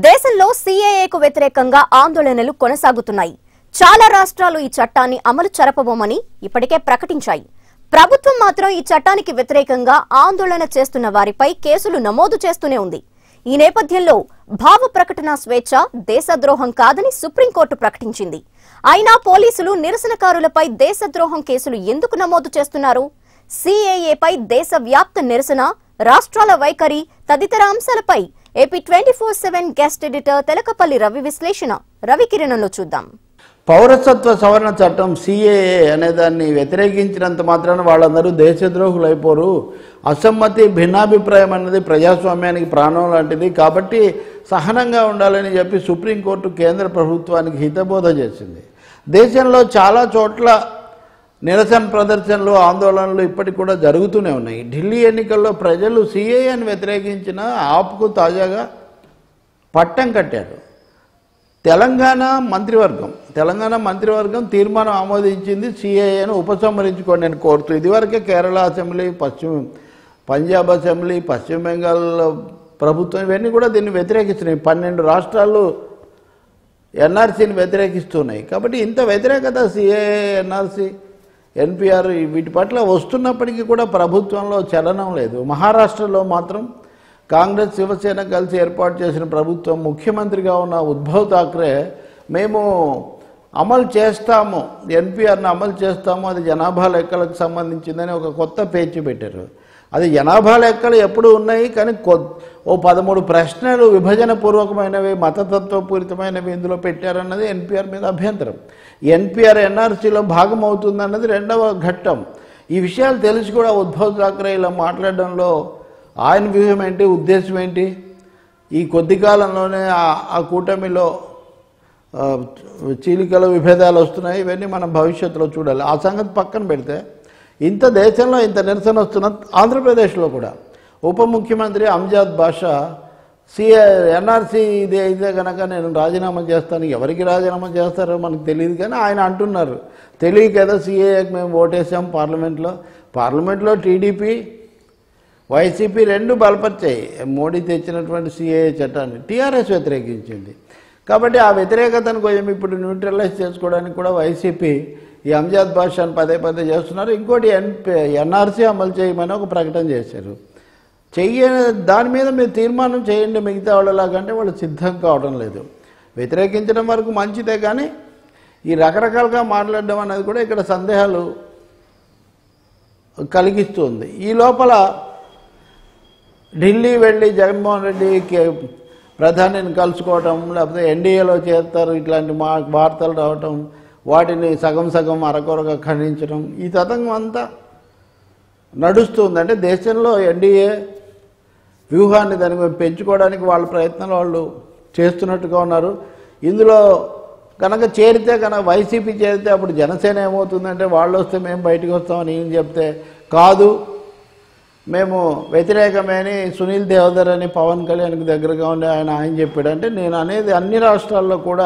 దేశంలో సీఏఏకు వ్యతిరేకంగా ఆందోళనలు కొనసాగుతున్నాయి చాలా రాష్ట్రాలు ఈ చట్టాన్ని అమలు జరపబోమని ఇప్పటికే ప్రకటించాయి ప్రభుత్వం మాత్రం ఈ చట్టానికి వ్యతిరేకంగా ఆందోళన చేస్తున్న వారిపై కేసులు నమోదు చేస్తూనే ఉంది ఈ నేపథ్యంలో భావ ప్రకటన స్వేచ్ఛ దేశద్రోహం కాదని సుప్రీంకోర్టు ప్రకటించింది అయినా పోలీసులు నిరసనకారులపై దేశద్రోహం కేసులు ఎందుకు నమోదు చేస్తున్నారు సీఏఏపై దేశవ్యాప్త నిరసన రాష్ట్రాల వైఖరి తదితర అంశాలపై AP twenty four seven guest editor Telakapalli Ravi విశ్లేషణ రవికిరణంలో చూద్దాం పౌరసత్వ సవరణ చట్టం సిఏఏ అనే దాన్ని వ్యతిరేకించినంత మాత్రాన వాళ్ళందరూ దేశద్రోహులు అయిపోరు అసమ్మతి భిన్నాభిప్రాయం అన్నది ప్రజాస్వామ్యానికి ప్రాణం లాంటిది కాబట్టి సహనంగా ఉండాలని చెప్పి సుప్రీంకోర్టు కేంద్ర ప్రభుత్వానికి హితబోధ చేసింది దేశంలో చాలా చోట్ల నిరసన ప్రదర్శనలు ఆందోళనలు ఇప్పటికి కూడా జరుగుతూనే ఉన్నాయి ఢిల్లీ ఎన్నికల్లో ప్రజలు సిఏఏని వ్యతిరేకించిన ఆప్కు తాజాగా పట్టం కట్టారు తెలంగాణ మంత్రివర్గం తెలంగాణ మంత్రివర్గం తీర్మానం ఆమోదించింది సిఏఏను ఉపసంహరించుకోండి అని కోరుతూ ఇదివరకే కేరళ అసెంబ్లీ పశ్చిమ పంజాబ్ అసెంబ్లీ పశ్చిమ బెంగాల్ ప్రభుత్వం ఇవన్నీ కూడా దీన్ని వ్యతిరేకిస్తున్నాయి పన్నెండు రాష్ట్రాలు ఎన్ఆర్సీని వ్యతిరేకిస్తున్నాయి కాబట్టి ఇంత వ్యతిరేకత సిఏఏ ఎన్ఆర్సీ ఎన్పిఆర్ వీటి పట్ల వస్తున్నప్పటికీ కూడా ప్రభుత్వంలో చలనం లేదు మహారాష్ట్రలో మాత్రం కాంగ్రెస్ శివసేన కలిసి ఏర్పాటు చేసిన ప్రభుత్వం ముఖ్యమంత్రిగా ఉన్న ఉద్ధవ్ ఠాక్రే మేము అమలు చేస్తాము ఎన్పిఆర్ని అమలు చేస్తాము అది జనాభా లెక్కలకు సంబంధించిందని ఒక కొత్త పేచి పెట్టారు అది జనాభా లెక్కలు ఎప్పుడు ఉన్నాయి కానీ కొ ఓ పదమూడు ప్రశ్నలు విభజన పూర్వకమైనవి మతతత్వపూరితమైనవి ఇందులో పెట్టారన్నది ఎన్పిఆర్ మీద అభ్యంతరం ఎన్పిఆర్ ఎన్ఆర్సీలో భాగం అవుతుందన్నది రెండవ ఘట్టం ఈ విషయాలు తెలిసి కూడా ఉద్ధవ్ ఠాక్రే ఇలా మాట్లాడడంలో ఆయన వ్యూహం ఏంటి ఉద్దేశం ఏంటి ఈ కొద్ది కాలంలోనే ఆ- ఆ కూటమిలో ఆ, చీలికల విభేదాలు వస్తున్నాయి ఇవన్నీ మనం భవిష్యత్తులో చూడాలి ఆ సంగతి పక్కన పెడితే ఇంత దేశంలో ఇంత నిరసన వస్తున్న ఆంధ్రప్రదేశ్లో కూడా ఉప ముఖ్యమంత్రి అంజాద్ బాషా సిఏ ఎన్ఆర్సీ ఇది అయితే కనుక నేను రాజీనామా చేస్తాను ఎవరికి రాజీనామా చేస్తారో మనకు తెలియదు కానీ ఆయన అంటున్నారు తెలియదు కదా సిఏకి మేము ఓటేసాం పార్లమెంట్లో పార్లమెంట్లో టీడీపీ వైసీపీ రెండు బలపరిచాయి మోడీ తెచ్చినటువంటి సిఏఏ చట్టాన్ని టీఆర్ఎస్ వ్యతిరేకించింది కాబట్టి ఆ వ్యతిరేకతను కొంచెం ఇప్పుడు న్యూట్రలైజ్ చేసుకోవడానికి కూడా వైసీపీ ఈ అంజాద్ భాషను పదే పదే చేస్తున్నారు ఇంకోటి ఎన్పి ఎన్ఆర్సీ అమలు చేయమని ఒక ప్రకటన చేశారు చెయ్య దాని మీద మీరు తీర్మానం చేయండి మిగతా వాళ్ళలాగంటే వాళ్ళు సిద్ధం కావడం లేదు వ్యతిరేకించడం వరకు మంచిదే కానీ ఈ రకరకాలుగా మాట్లాడడం అనేది కూడా ఇక్కడ సందేహాలు కలిగిస్తుంది ఈ లోపల ఢిల్లీ వెళ్ళి జగన్మోహన్ రెడ్డి కే- ప్రధానిని కలుసుకోవటం లేకపోతే ఎన్డీఏలో చేస్తారు ఇట్లాంటి మా వార్తలు రావటం వాటిని సగం సగం అరకొరగా ఖండించడం ఈ తతంగం అంతా నడుస్తుంది అంటే దేశంలో ఎన్డీఏ వ్యూహాన్ని దాని మీద పెంచుకోవడానికి వాళ్ళ ప్రయత్నాలు వాళ్ళు చేస్తున్నట్టుగా ఉన్నారు ఇందులో కనుక చేరితే కనుక వైసీపీ చేరితే అప్పుడు జనసేన ఏమవుతుందంటే వాళ్ళు వస్తే మేము బయటకు వస్తామని ఈయన చెప్తే కాదు మేము వ్యతిరేకమే అని సునీల్ దేవదర్ అని పవన్ కళ్యాణ్కి దగ్గరగా ఉండే ఆయన ఆయన చెప్పాడు అంటే నేను అనేది అన్ని రాష్ట్రాల్లో కూడా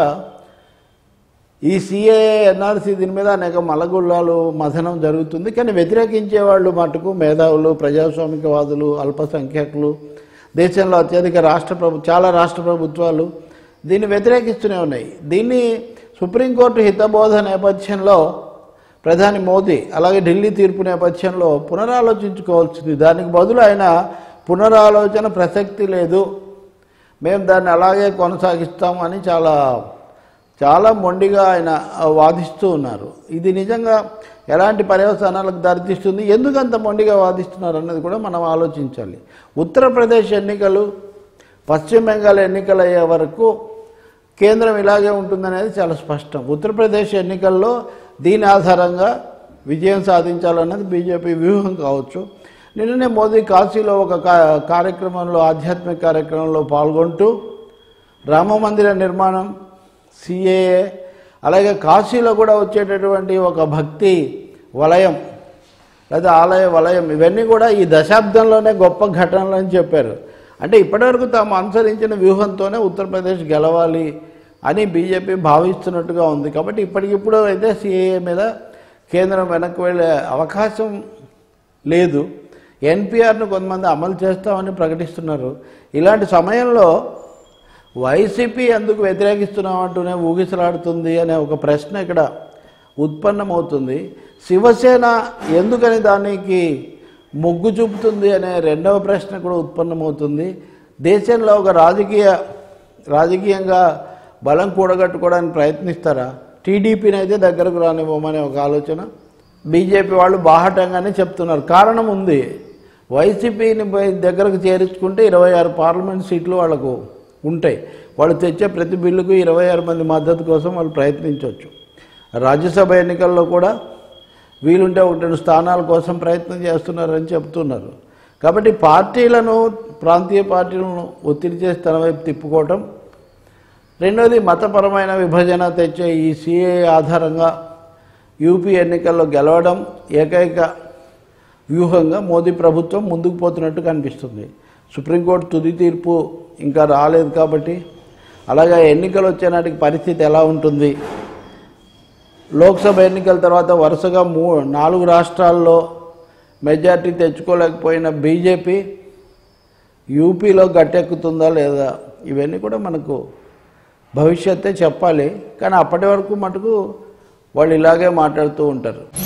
ఈ సిఏ ఎన్ఆర్సీ దీని మీద అనేక మలగుళ్ళాలు మథనం జరుగుతుంది కానీ వ్యతిరేకించే వాళ్ళు మటుకు మేధావులు ప్రజాస్వామికవాదులు అల్పసంఖ్యాకులు దేశంలో అత్యధిక రాష్ట్ర ప్రభు చాలా రాష్ట్ర ప్రభుత్వాలు దీన్ని వ్యతిరేకిస్తూనే ఉన్నాయి దీన్ని సుప్రీంకోర్టు హితబోధ నేపథ్యంలో ప్రధాని మోదీ అలాగే ఢిల్లీ తీర్పు నేపథ్యంలో పునరాలోచించుకోవాల్సింది దానికి బదులు ఆయన పునరాలోచన ప్రసక్తి లేదు మేము దాన్ని అలాగే కొనసాగిస్తాం అని చాలా చాలా మొండిగా ఆయన వాదిస్తూ ఉన్నారు ఇది నిజంగా ఎలాంటి పర్యవసానాలకు దారితీస్తుంది ఎందుకు అంత మొండిగా వాదిస్తున్నారు అన్నది కూడా మనం ఆలోచించాలి ఉత్తరప్రదేశ్ ఎన్నికలు పశ్చిమ బెంగాల్ ఎన్నికలు అయ్యే వరకు కేంద్రం ఇలాగే ఉంటుందనేది చాలా స్పష్టం ఉత్తరప్రదేశ్ ఎన్నికల్లో దీని ఆధారంగా విజయం సాధించాలన్నది బీజేపీ వ్యూహం కావచ్చు నిన్ననే మోదీ కాశీలో ఒక కా- కార్యక్రమంలో ఆధ్యాత్మిక కార్యక్రమంలో పాల్గొంటూ రామ మందిర నిర్మాణం సిఏఏ అలాగే కాశీలో కూడా వచ్చేటటువంటి ఒక భక్తి వలయం లేదా ఆలయ వలయం ఇవన్నీ కూడా ఈ దశాబ్దంలోనే గొప్ప ఘటనలు అని చెప్పారు అంటే ఇప్పటివరకు తాము అనుసరించిన వ్యూహంతోనే ఉత్తరప్రదేశ్ గెలవాలి అని బీజేపీ భావిస్తున్నట్టుగా ఉంది కాబట్టి ఇప్పటికిప్పుడు అయితే సిఏఏ మీద కేంద్రం వెనక్కి వెళ్ళే అవకాశం లేదు ఎన్పిఆర్ను కొంతమంది అమలు చేస్తామని ప్రకటిస్తున్నారు ఇలాంటి సమయంలో వైసీపీ ఎందుకు వ్యతిరేకిస్తున్నామంటూనే ఊగిసలాడుతుంది అనే ఒక ప్రశ్న ఇక్కడ ఉత్పన్నమవుతుంది శివసేన ఎందుకని దానికి మొగ్గు చూపుతుంది అనే రెండవ ప్రశ్న కూడా ఉత్పన్నమవుతుంది దేశంలో ఒక రాజకీయ రాజకీయంగా బలం కూడగట్టుకోవడానికి ప్రయత్నిస్తారా టీడీపీని అయితే దగ్గరకు రానివ్వమనే ఒక ఆలోచన బీజేపీ వాళ్ళు బాహటంగానే చెప్తున్నారు కారణం ఉంది వైసీపీని పోయి దగ్గరకు చేర్చుకుంటే ఇరవై ఆరు పార్లమెంట్ సీట్లు వాళ్ళకు ఉంటాయి వాళ్ళు తెచ్చే ప్రతి బిల్లుకు ఇరవై ఆరు మంది మద్దతు కోసం వాళ్ళు ప్రయత్నించవచ్చు రాజ్యసభ ఎన్నికల్లో కూడా వీలుంటే ఒకటి రెండు స్థానాల కోసం ప్రయత్నం చేస్తున్నారని చెప్తున్నారు కాబట్టి పార్టీలను ప్రాంతీయ పార్టీలను ఒత్తిడి చేసి తన వైపు తిప్పుకోవటం రెండోది మతపరమైన విభజన తెచ్చే ఈ సిఏ ఆధారంగా యూపీ ఎన్నికల్లో గెలవడం ఏకైక వ్యూహంగా మోదీ ప్రభుత్వం ముందుకు పోతున్నట్టు కనిపిస్తుంది సుప్రీంకోర్టు తుది తీర్పు ఇంకా రాలేదు కాబట్టి అలాగే ఎన్నికలు వచ్చే నాటికి పరిస్థితి ఎలా ఉంటుంది లోక్సభ ఎన్నికల తర్వాత వరుసగా మూ నాలుగు రాష్ట్రాల్లో మెజార్టీ తెచ్చుకోలేకపోయిన బీజేపీ యూపీలో గట్టెక్కుతుందా లేదా ఇవన్నీ కూడా మనకు భవిష్యత్తే చెప్పాలి కానీ అప్పటి వరకు మటుకు వాళ్ళు ఇలాగే మాట్లాడుతూ ఉంటారు